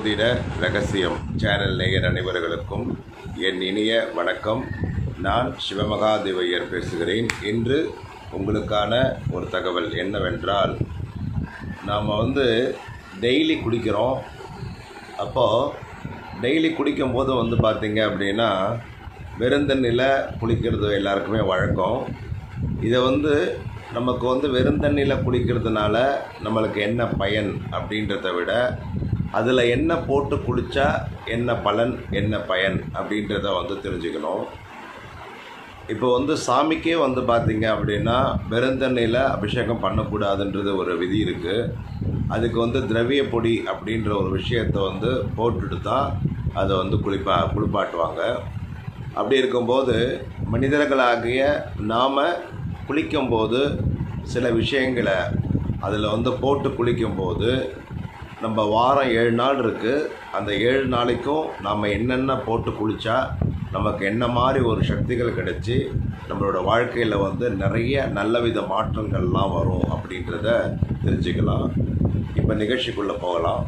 ஜோதிட ரகசியம் சேனல் நேயர் அனைவர்களுக்கும் என் இனிய வணக்கம் நான் சிவமகாதேவையர் பேசுகிறேன் இன்று உங்களுக்கான ஒரு தகவல் என்னவென்றால் நாம் வந்து டெய்லி குடிக்கிறோம் அப்போது டெய்லி குடிக்கும்போது வந்து பார்த்திங்க அப்படின்னா வெறுந்தண்ணியில் குளிக்கிறது எல்லாருக்குமே வழக்கம் இதை வந்து நமக்கு வந்து வெறுந்தண்ணியில் குளிக்கிறதுனால நம்மளுக்கு என்ன பயன் அப்படின்றத விட அதில் என்ன போட்டு குளித்தா என்ன பலன் என்ன பயன் அப்படின்றத வந்து தெரிஞ்சுக்கணும் இப்போ வந்து சாமிக்கே வந்து பார்த்தீங்க அப்படின்னா வெறுந்தண்ணியில் அபிஷேகம் பண்ணக்கூடாதுன்றது ஒரு விதி இருக்குது அதுக்கு வந்து திரவிய பொடி அப்படின்ற ஒரு விஷயத்தை வந்து போட்டுட்டு தான் அதை வந்து குளிப்பா குளிப்பாட்டுவாங்க அப்படி இருக்கும்போது மனிதர்களாகிய நாம் குளிக்கும்போது சில விஷயங்களை அதில் வந்து போட்டு குளிக்கும்போது நம்ம வாரம் ஏழு நாள் இருக்குது அந்த ஏழு நாளைக்கும் நாம் என்னென்ன போட்டு குளித்தா நமக்கு என்ன மாதிரி ஒரு சக்திகள் கிடைச்சி நம்மளோட வாழ்க்கையில் வந்து நிறைய நல்ல வித மாற்றங்கள்லாம் வரும் அப்படின்றத தெரிஞ்சுக்கலாம் இப்போ நிகழ்ச்சிக்குள்ளே போகலாம்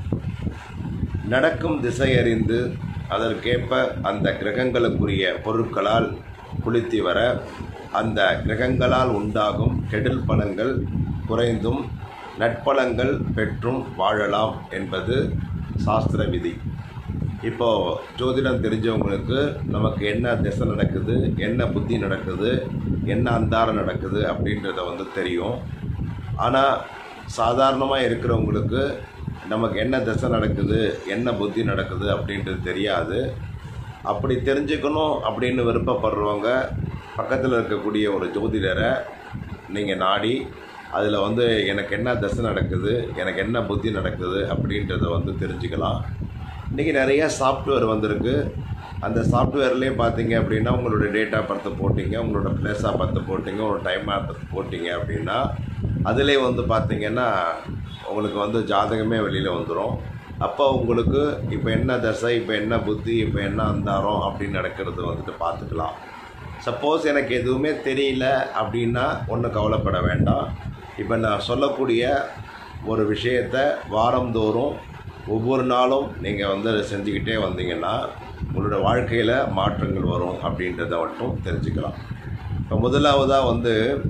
நடக்கும் திசை அறிந்து அதற்கேற்ப அந்த கிரகங்களுக்குரிய பொருட்களால் குளித்து வர அந்த கிரகங்களால் உண்டாகும் கெடுல் பலன்கள் குறைந்தும் நட்பலங்கள் பெற்றும் வாழலாம் என்பது சாஸ்திர விதி இப்போது ஜோதிடம் தெரிஞ்சவங்களுக்கு நமக்கு என்ன திசை நடக்குது என்ன புத்தி நடக்குது என்ன அந்தாரம் நடக்குது அப்படின்றத வந்து தெரியும் ஆனால் சாதாரணமாக இருக்கிறவங்களுக்கு நமக்கு என்ன திசை நடக்குது என்ன புத்தி நடக்குது அப்படின்றது தெரியாது அப்படி தெரிஞ்சுக்கணும் அப்படின்னு விருப்பப்படுறவங்க பக்கத்தில் இருக்கக்கூடிய ஒரு ஜோதிடரை நீங்கள் நாடி அதில் வந்து எனக்கு என்ன தசை நடக்குது எனக்கு என்ன புத்தி நடக்குது அப்படின்றத வந்து தெரிஞ்சுக்கலாம் இன்றைக்கி நிறைய சாஃப்ட்வேர் வந்திருக்கு அந்த சாஃப்ட்வேர்லேயே பார்த்தீங்க அப்படின்னா உங்களோட டேட்டா பர்த்தை போட்டிங்க உங்களோட பிளேஸாக பார்த்து போட்டிங்க ஒரு டைமாக பார்த்து போட்டிங்க அப்படின்னா அதிலே வந்து பார்த்தீங்கன்னா உங்களுக்கு வந்து ஜாதகமே வெளியில் வந்துடும் அப்போ உங்களுக்கு இப்போ என்ன தசை இப்போ என்ன புத்தி இப்போ என்ன அந்தாரம் அப்படின்னு நடக்கிறது வந்துட்டு பார்த்துக்கலாம் சப்போஸ் எனக்கு எதுவுமே தெரியல அப்படின்னா ஒன்றும் கவலைப்பட வேண்டாம் இப்போ நான் சொல்லக்கூடிய ஒரு விஷயத்தை வாரந்தோறும் ஒவ்வொரு நாளும் நீங்கள் வந்து அதை செஞ்சுக்கிட்டே வந்தீங்கன்னா உங்களோட வாழ்க்கையில் மாற்றங்கள் வரும் அப்படின்றத மட்டும் தெரிஞ்சுக்கலாம் இப்போ முதலாவதாக வந்து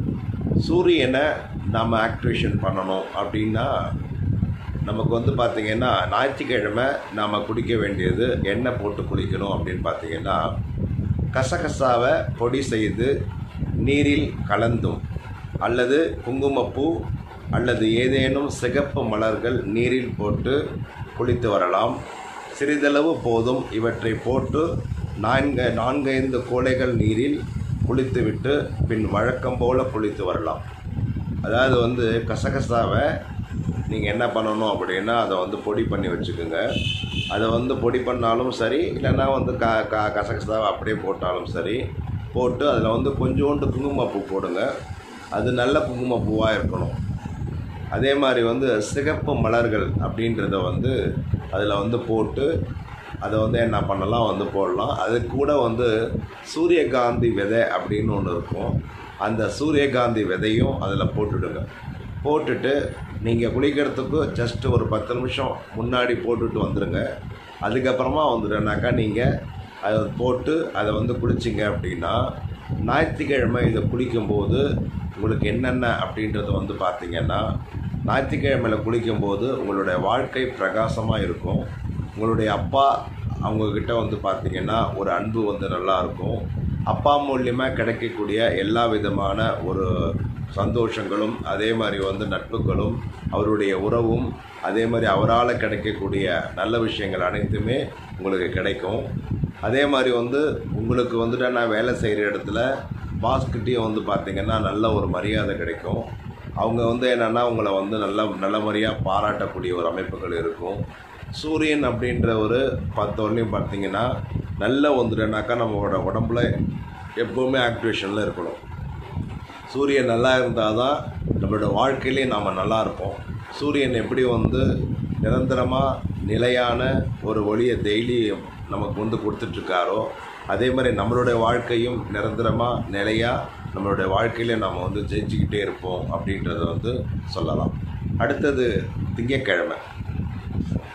சூரியனை நாம் ஆக்டிவேஷன் பண்ணணும் அப்படின்னா நமக்கு வந்து பார்த்திங்கன்னா ஞாயிற்றுக்கிழமை நாம் குடிக்க வேண்டியது எண்ணெய் போட்டு குளிக்கணும் அப்படின்னு பார்த்தீங்கன்னா கசகசாவை பொடி செய்து நீரில் கலந்தும் அல்லது குங்குமப்பூ அல்லது ஏதேனும் சிகப்பு மலர்கள் நீரில் போட்டு குளித்து வரலாம் சிறிதளவு போதும் இவற்றை போட்டு நான்கு நான்கைந்து கோடைகள் நீரில் குளித்துவிட்டு பின் வழக்கம் போல் குளித்து வரலாம் அதாவது வந்து கசகசாவை நீங்கள் என்ன பண்ணணும் அப்படின்னா அதை வந்து பொடி பண்ணி வச்சுக்கோங்க அதை வந்து பொடி பண்ணாலும் சரி இல்லைன்னா வந்து க க கசகசாவை அப்படியே போட்டாலும் சரி போட்டு அதில் வந்து கொஞ்சோண்டு குங்குமப்பூ போடுங்க அது நல்ல குங்குமப்பூவாக இருக்கணும் அதே மாதிரி வந்து சிகப்பு மலர்கள் அப்படின்றத வந்து அதில் வந்து போட்டு அதை வந்து என்ன பண்ணலாம் வந்து போடலாம் அது கூட வந்து சூரியகாந்தி விதை அப்படின்னு ஒன்று இருக்கும் அந்த சூரியகாந்தி விதையும் அதில் போட்டுடுங்க போட்டுட்டு நீங்கள் குளிக்கிறதுக்கு ஜஸ்ட் ஒரு பத்து நிமிஷம் முன்னாடி போட்டுட்டு வந்துடுங்க அதுக்கப்புறமா வந்துடுனாக்கா நீங்கள் அதை போட்டு அதை வந்து குளிச்சிங்க அப்படின்னா ஞாயிற்றுக்கிழமை இதை குளிக்கும்போது உங்களுக்கு என்னென்ன அப்படின்றத வந்து பார்த்தீங்கன்னா ஞாயிற்றுக்கிழமையில் குளிக்கும்போது உங்களுடைய வாழ்க்கை பிரகாசமாக இருக்கும் உங்களுடைய அப்பா அவங்கக்கிட்ட வந்து பார்த்திங்கன்னா ஒரு அன்பு வந்து நல்லாயிருக்கும் அப்பா மூலியமாக கிடைக்கக்கூடிய எல்லா விதமான ஒரு சந்தோஷங்களும் அதே மாதிரி வந்து நட்புகளும் அவருடைய உறவும் அதே மாதிரி அவரால் கிடைக்கக்கூடிய நல்ல விஷயங்கள் அனைத்துமே உங்களுக்கு கிடைக்கும் அதே மாதிரி வந்து உங்களுக்கு வந்துட்டு நான் வேலை செய்கிற இடத்துல பாஸ்கிட்டையும் வந்து பார்த்திங்கன்னா நல்ல ஒரு மரியாதை கிடைக்கும் அவங்க வந்து என்னென்னா உங்களை வந்து நல்ல நல்ல முறையாக பாராட்டக்கூடிய ஒரு அமைப்புகள் இருக்கும் சூரியன் அப்படின்ற ஒரு பத்தோடனையும் பார்த்தீங்கன்னா நல்ல வந்துட்டுனாக்கா நம்மளோட உடம்புல எப்போவுமே ஆக்டிவேஷனில் இருக்கணும் சூரியன் நல்லா இருந்தால் தான் நம்மளோட வாழ்க்கையிலே நாம் நல்லா இருப்போம் சூரியன் எப்படி வந்து நிரந்தரமாக நிலையான ஒரு ஒளியை டெய்லி நமக்கு வந்து கொடுத்துட்ருக்காரோ அதே மாதிரி நம்மளுடைய வாழ்க்கையும் நிரந்தரமாக நிலையாக நம்மளுடைய வாழ்க்கையில நம்ம வந்து ஜெயிச்சுக்கிட்டே இருப்போம் அப்படின்றத வந்து சொல்லலாம் அடுத்தது திங்கட்கிழமை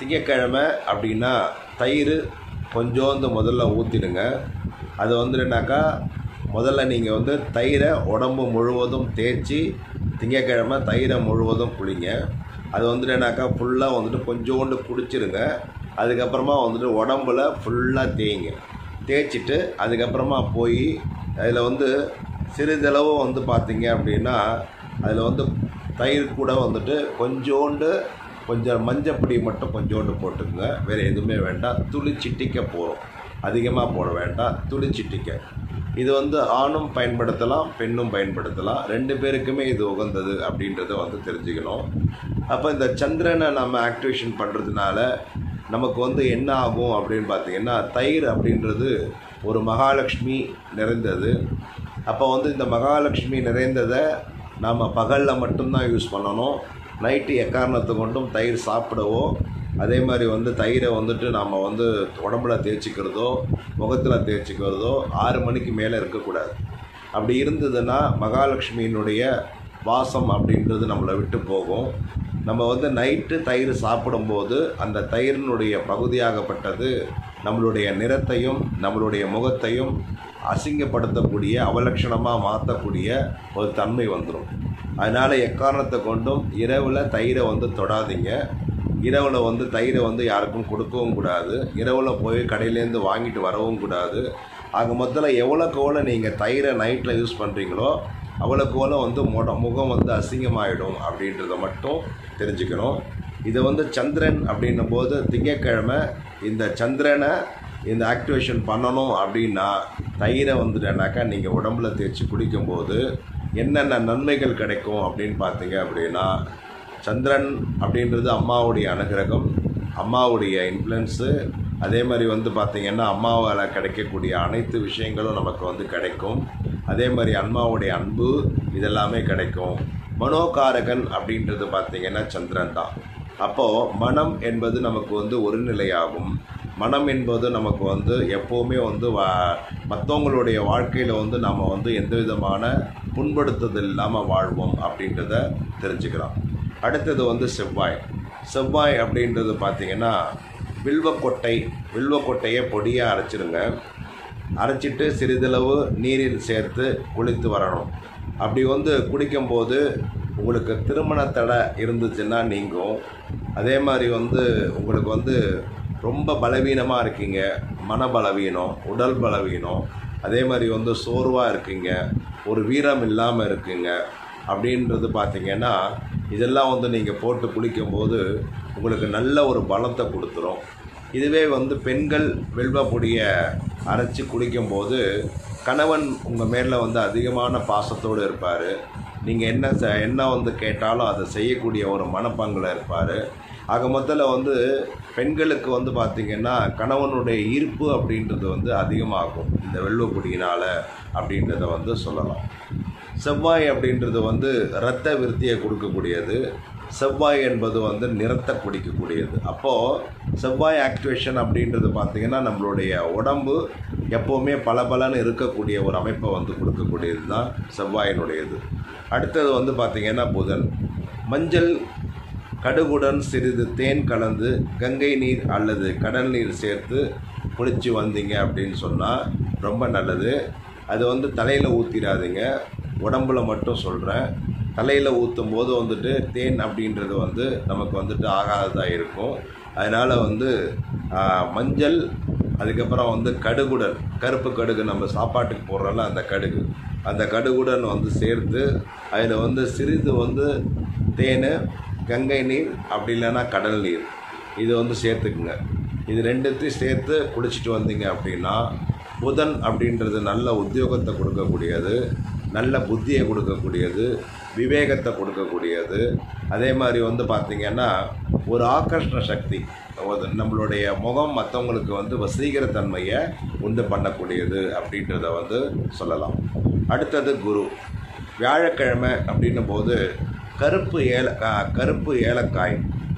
திங்கக்கிழமை அப்படின்னா தயிர் கொஞ்சோண்டு முதல்ல ஊற்றிடுங்க அது வந்துட்டுனாக்கா முதல்ல நீங்கள் வந்து தயிரை உடம்பு முழுவதும் தேய்ச்சி திங்கக்கிழமை தயிரை முழுவதும் குளிங்க அது வந்துட்டுனாக்கா ஃபுல்லாக வந்துட்டு கொஞ்சோண்டு குடிச்சிருங்க அதுக்கப்புறமா வந்துட்டு உடம்புல ஃபுல்லாக தேய்ங்க தேய்ச்சிட்டு அதுக்கப்புறமா போய் அதில் வந்து சிறிதளவு வந்து பார்த்தீங்க அப்படின்னா அதில் வந்து தயிர் கூட வந்துட்டு கொஞ்சோண்டு கொஞ்சம் மஞ்சப்பொடி மட்டும் கொஞ்சோண்டு போட்டுக்கோங்க வேறு எதுவுமே வேண்டாம் துளி சிட்டிக்க போகிறோம் அதிகமாக போட வேண்டாம் துளி சிட்டிக்க இது வந்து ஆணும் பயன்படுத்தலாம் பெண்ணும் பயன்படுத்தலாம் ரெண்டு பேருக்குமே இது உகந்தது அப்படின்றத வந்து தெரிஞ்சுக்கணும் அப்போ இந்த சந்திரனை நம்ம ஆக்டிவேஷன் பண்ணுறதுனால நமக்கு வந்து என்ன ஆகும் அப்படின்னு பார்த்தீங்கன்னா தயிர் அப்படின்றது ஒரு மகாலட்சுமி நிறைந்தது அப்போ வந்து இந்த மகாலட்சுமி நிறைந்ததை நாம் பகலில் மட்டும்தான் யூஸ் பண்ணணும் நைட்டு எக்காரணத்தை கொண்டும் தயிர் சாப்பிடவோ அதே மாதிரி வந்து தயிரை வந்துட்டு நாம் வந்து உடம்புல தேய்ச்சிக்கிறதோ முகத்தில் தேய்ச்சிக்கிறதோ ஆறு மணிக்கு மேலே இருக்கக்கூடாது அப்படி இருந்ததுன்னா மகாலட்சுமியினுடைய வாசம் அப்படின்றது நம்மளை விட்டு போகும் நம்ம வந்து நைட்டு தயிர் சாப்பிடும்போது அந்த தயிரினுடைய பகுதியாகப்பட்டது நம்மளுடைய நிறத்தையும் நம்மளுடைய முகத்தையும் அசிங்கப்படுத்தக்கூடிய அவலட்சணமாக மாற்றக்கூடிய ஒரு தன்மை வந்துடும் அதனால் எக்காரணத்தை கொண்டும் இரவில் தயிரை வந்து தொடாதீங்க இரவில் வந்து தயிரை வந்து யாருக்கும் கொடுக்கவும் கூடாது இரவில் போய் கடையிலேருந்து வாங்கிட்டு வரவும் கூடாது ஆக மொத்தத்தில் எவ்வளோக்கு எவ்வளோ நீங்கள் தயிரை நைட்டில் யூஸ் பண்ணுறீங்களோ அவ்வளோக்கு எவ்வளோ வந்து முட முகம் வந்து அசிங்கமாயிடும் அப்படின்றத மட்டும் தெரிஞ்சுக்கணும் இது வந்து சந்திரன் அப்படின்னும் போது திங்கக்கிழமை இந்த சந்திரனை இந்த ஆக்டிவேஷன் பண்ணணும் அப்படின்னா தயிரை வந்துட்டேனாக்கா நீங்கள் உடம்புல தேய்ச்சி குடிக்கும்போது என்னென்ன நன்மைகள் கிடைக்கும் அப்படின்னு பார்த்தீங்க அப்படின்னா சந்திரன் அப்படின்றது அம்மாவுடைய அனுகிரகம் அம்மாவுடைய இன்ஃப்ளூயன்ஸு அதே மாதிரி வந்து பார்த்திங்கன்னா அம்மாவால் கிடைக்கக்கூடிய அனைத்து விஷயங்களும் நமக்கு வந்து கிடைக்கும் அதே மாதிரி அம்மாவுடைய அன்பு இதெல்லாமே கிடைக்கும் மனோகாரகன் அப்படின்றது பார்த்திங்கன்னா சந்திரன் தான் அப்போது மனம் என்பது நமக்கு வந்து ஒரு நிலையாகும் மனம் என்பது நமக்கு வந்து எப்போவுமே வந்து வா மற்றவங்களுடைய வாழ்க்கையில் வந்து நம்ம வந்து எந்த விதமான புண்படுத்துதல் இல்லாமல் வாழ்வோம் அப்படின்றத தெரிஞ்சுக்கிறோம் அடுத்தது வந்து செவ்வாய் செவ்வாய் அப்படின்றது பார்த்திங்கன்னா வில்வக்கொட்டை வில்வக்கொட்டையை பொடியாக அரைச்சிருங்க அரைச்சிட்டு சிறிதளவு நீரில் சேர்த்து குளித்து வரணும் அப்படி வந்து குடிக்கும்போது உங்களுக்கு திருமண தடை இருந்துச்சுன்னா நீங்கும் அதே மாதிரி வந்து உங்களுக்கு வந்து ரொம்ப பலவீனமாக இருக்கீங்க மன பலவீனம் உடல் பலவீனம் அதே மாதிரி வந்து சோர்வாக இருக்கீங்க ஒரு வீரம் இல்லாமல் இருக்கீங்க அப்படின்றது பார்த்தீங்கன்னா இதெல்லாம் வந்து நீங்கள் போட்டு குளிக்கும்போது உங்களுக்கு நல்ல ஒரு பலத்தை கொடுத்துரும் இதுவே வந்து பெண்கள் வெல்வ பொடியை அரைச்சி குடிக்கும்போது கணவன் உங்கள் மேலில் வந்து அதிகமான பாசத்தோடு இருப்பார் நீங்கள் என்ன ச- என்ன வந்து கேட்டாலும் அதை செய்யக்கூடிய ஒரு மனப்பங்கில் இருப்பார் ஆக மொத்தத்தில் வந்து பெண்களுக்கு வந்து பார்த்திங்கன்னா கணவனுடைய ஈர்ப்பு அப்படின்றது வந்து அதிகமாகும் இந்த வெள்வப்பொடியினால் அப்படின்றத வந்து சொல்லலாம் செவ்வாய் அப்படின்றது வந்து இரத்த விருத்தியை கொடுக்கக்கூடியது செவ்வாய் என்பது வந்து நிறத்தை குடிக்கக்கூடியது அப்போது செவ்வாய் ஆக்டிவேஷன் அப்படின்றது பார்த்திங்கன்னா நம்மளுடைய உடம்பு எப்போவுமே பளபளன்னு இருக்கக்கூடிய ஒரு அமைப்பை வந்து கொடுக்கக்கூடியது தான் செவ்வாயினுடையது அடுத்தது வந்து பார்த்திங்கன்னா புதன் மஞ்சள் கடுகுடன் சிறிது தேன் கலந்து கங்கை நீர் அல்லது கடல் நீர் சேர்த்து குளிச்சு வந்தீங்க அப்படின்னு சொன்னால் ரொம்ப நல்லது அது வந்து தலையில் ஊற்றிடாதீங்க உடம்புல மட்டும் சொல்கிறேன் தலையில் ஊற்றும் போது வந்துட்டு தேன் அப்படின்றது வந்து நமக்கு வந்துட்டு ஆகாததாக இருக்கும் அதனால் வந்து ஆ, மஞ்சள் அதுக்கப்புறம் வந்து கடுகுடன் கருப்பு கடுகு நம்ம சாப்பாட்டுக்கு போடுறோம்ல அந்த கடுகு அந்த கடுகுடன் வந்து சேர்த்து அதில் வந்து சிறிது வந்து தேன் கங்கை நீர் அப்படி இல்லைன்னா கடல் நீர் இது வந்து சேர்த்துக்குங்க இது ரெண்டுத்தையும் சேர்த்து குடிச்சிட்டு வந்தீங்க அப்படின்னா புதன் அப்படின்றது நல்ல உத்தியோகத்தை கொடுக்கக்கூடியது நல்ல புத்தியை கொடுக்கக்கூடியது விவேகத்தை கொடுக்கக்கூடியது அதே மாதிரி வந்து பார்த்திங்கன்னா ஒரு ஆகர்ஷண சக்தி ஒரு நம்மளுடைய முகம் மற்றவங்களுக்கு வந்து வசீகரத்தன்மையை உண்டு பண்ணக்கூடியது அப்படின்றத வந்து சொல்லலாம் அடுத்தது குரு வியாழக்கிழமை அப்படின்னும் போது கருப்பு ஏல க- கருப்பு ஏலக்காய்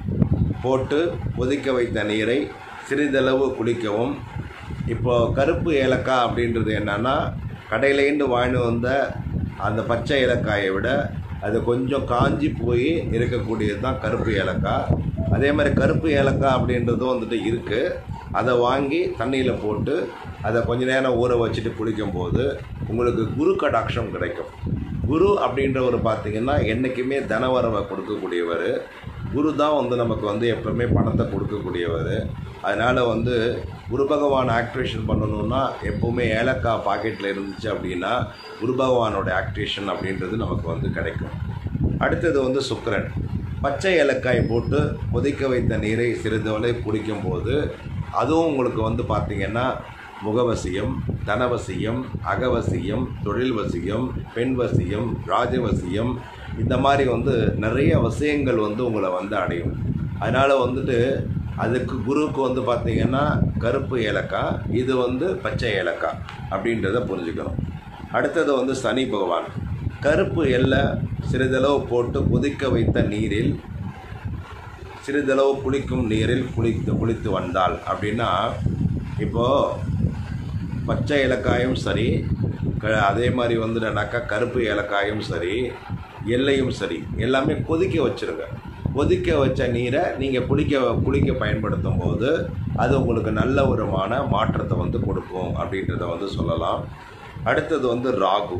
போட்டு கொதிக்க வைத்த நீரை சிறிதளவு குளிக்கவும் இப்போ கருப்பு ஏலக்காய் அப்படின்றது என்னன்னா கடையிலேருந்து வாங்கிட்டு வந்த அந்த பச்சை ஏலக்காயை விட அது கொஞ்சம் காஞ்சி போய் இருக்கக்கூடியது தான் கருப்பு ஏலக்காய் அதே மாதிரி கருப்பு ஏலக்காய் அப்படின்றதும் வந்துட்டு இருக்குது அதை வாங்கி தண்ணியில் போட்டு அதை கொஞ்ச நேரம் ஊற வச்சுட்டு குளிக்கும்போது உங்களுக்கு குரு கடாட்சம் கிடைக்கும் குரு அப்படின்றவர் பார்த்தீங்கன்னா என்றைக்குமே தனவரவை கொடுக்கக்கூடியவர் குரு தான் வந்து நமக்கு வந்து எப்பவுமே பணத்தை கொடுக்கக்கூடியவர் அதனால் வந்து குரு பகவான் ஆக்டிவேஷன் பண்ணணும்னா எப்போவுமே ஏலக்காய் பாக்கெட்டில் இருந்துச்சு அப்படின்னா குரு பகவானோட ஆக்டிவேஷன் அப்படின்றது நமக்கு வந்து கிடைக்கும் அடுத்தது வந்து சுக்கிரன் பச்சை ஏலக்காய் போட்டு கொதிக்க வைத்த நீரை சிறிதளவு குடிக்கும்போது அதுவும் உங்களுக்கு வந்து பார்த்திங்கன்னா முகவசியம் தனவசியம் அகவசியம் தொழில் வசியம் பெண் வசியம் ராஜவசியம் இந்த மாதிரி வந்து நிறைய வசியங்கள் வந்து உங்களை வந்து அடையும் அதனால் வந்துட்டு அதுக்கு குருவுக்கு வந்து பார்த்திங்கன்னா கருப்பு ஏலக்காய் இது வந்து பச்சை ஏலக்காய் அப்படின்றத புரிஞ்சுக்கணும் அடுத்தது வந்து சனி பகவான் கருப்பு எல்லை சிறிதளவு போட்டு கொதிக்க வைத்த நீரில் சிறிதளவு குளிக்கும் நீரில் குளித்து குளித்து வந்தால் அப்படின்னா இப்போது பச்சை ஏலக்காயும் சரி க அதே மாதிரி வந்துட்டாக்கா கருப்பு ஏலக்காயும் சரி எல்லையும் சரி எல்லாமே கொதிக்க வச்சுருங்க கொதிக்க வச்ச நீரை நீங்கள் குளிக்க குளிக்க பயன்படுத்தும் போது அது உங்களுக்கு நல்ல விதமான மாற்றத்தை வந்து கொடுக்கும் அப்படின்றத வந்து சொல்லலாம் அடுத்தது வந்து ராகு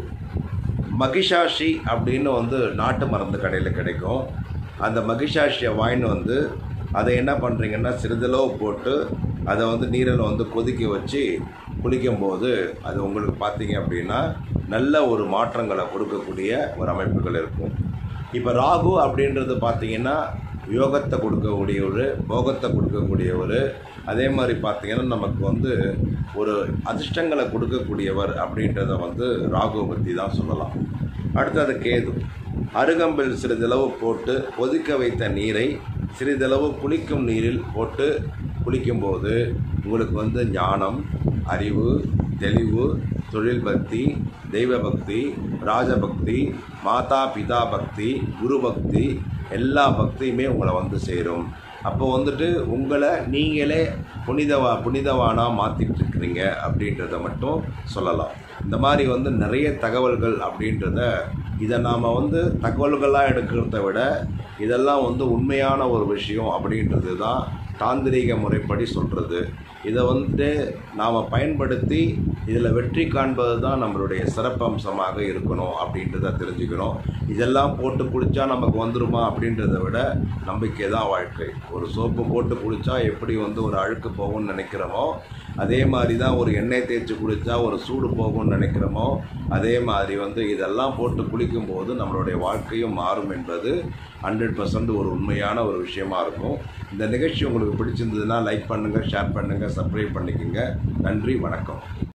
மகிஷாஷி அப்படின்னு வந்து நாட்டு மருந்து கடையில் கிடைக்கும் அந்த மகிஷாஷியை வாங்கிட்டு வந்து அதை என்ன பண்ணுறீங்கன்னா சிறிதளவு போட்டு அதை வந்து நீரில் வந்து கொதிக்க வச்சு குளிக்கும்போது அது உங்களுக்கு பார்த்தீங்க அப்படின்னா நல்ல ஒரு மாற்றங்களை கொடுக்கக்கூடிய ஒரு அமைப்புகள் இருக்கும் இப்போ ராகு அப்படின்றது பார்த்தீங்கன்னா யோகத்தை கொடுக்கக்கூடியவர் போகத்தை கொடுக்கக்கூடியவர் அதே மாதிரி பார்த்தீங்கன்னா நமக்கு வந்து ஒரு அதிர்ஷ்டங்களை கொடுக்கக்கூடியவர் அப்படின்றத வந்து ராகுவை பற்றி தான் சொல்லலாம் அடுத்தது கேது அருகம்பில் சிறிதளவு போட்டு கொதிக்க வைத்த நீரை சிறிதளவு குளிக்கும் நீரில் போட்டு குளிக்கும்போது உங்களுக்கு வந்து ஞானம் அறிவு தெளிவு தொழில் பக்தி தெய்வ பக்தி ராஜபக்தி மாதா பிதா பக்தி குரு பக்தி எல்லா பக்தியுமே உங்களை வந்து சேரும் அப்போ வந்துட்டு உங்களை நீங்களே புனிதவா புனிதவானாக மாற்றிட்டு இருக்கிறீங்க அப்படின்றத மட்டும் சொல்லலாம் இந்த மாதிரி வந்து நிறைய தகவல்கள் அப்படின்றத இதை நாம் வந்து தகவல்களாக எடுக்கிறத விட இதெல்லாம் வந்து உண்மையான ஒரு விஷயம் அப்படின்றது தான் தாந்திரீக முறைப்படி சொல்கிறது இதை வந்துட்டு நாம் பயன்படுத்தி இதில் வெற்றி காண்பது தான் நம்மளுடைய சிறப்பம்சமாக இருக்கணும் அப்படின்றத தெரிஞ்சுக்கணும் இதெல்லாம் போட்டு குளித்தா நமக்கு வந்துருமா அப்படின்றத விட நம்பிக்கை தான் வாழ்க்கை ஒரு சோப்பு போட்டு குளித்தா எப்படி வந்து ஒரு அழுக்கு போகும்னு நினைக்கிறோமோ அதே மாதிரி தான் ஒரு எண்ணெய் தேய்ச்சி குளித்தா ஒரு சூடு போகும்னு நினைக்கிறோமோ அதே மாதிரி வந்து இதெல்லாம் போட்டு குளிக்கும்போது நம்மளுடைய வாழ்க்கையும் மாறும் என்பது ஹண்ட்ரட் பர்சன்ட் ஒரு உண்மையான ஒரு விஷயமா இருக்கும் இந்த நிகழ்ச்சி உங்களுக்கு பிடிச்சிருந்ததுன்னா லைக் பண்ணுங்கள் ஷேர் பண்ணுங்கள் சப்ஸ்கிரைப் பண்ணிக்கோங்க நன்றி வணக்கம்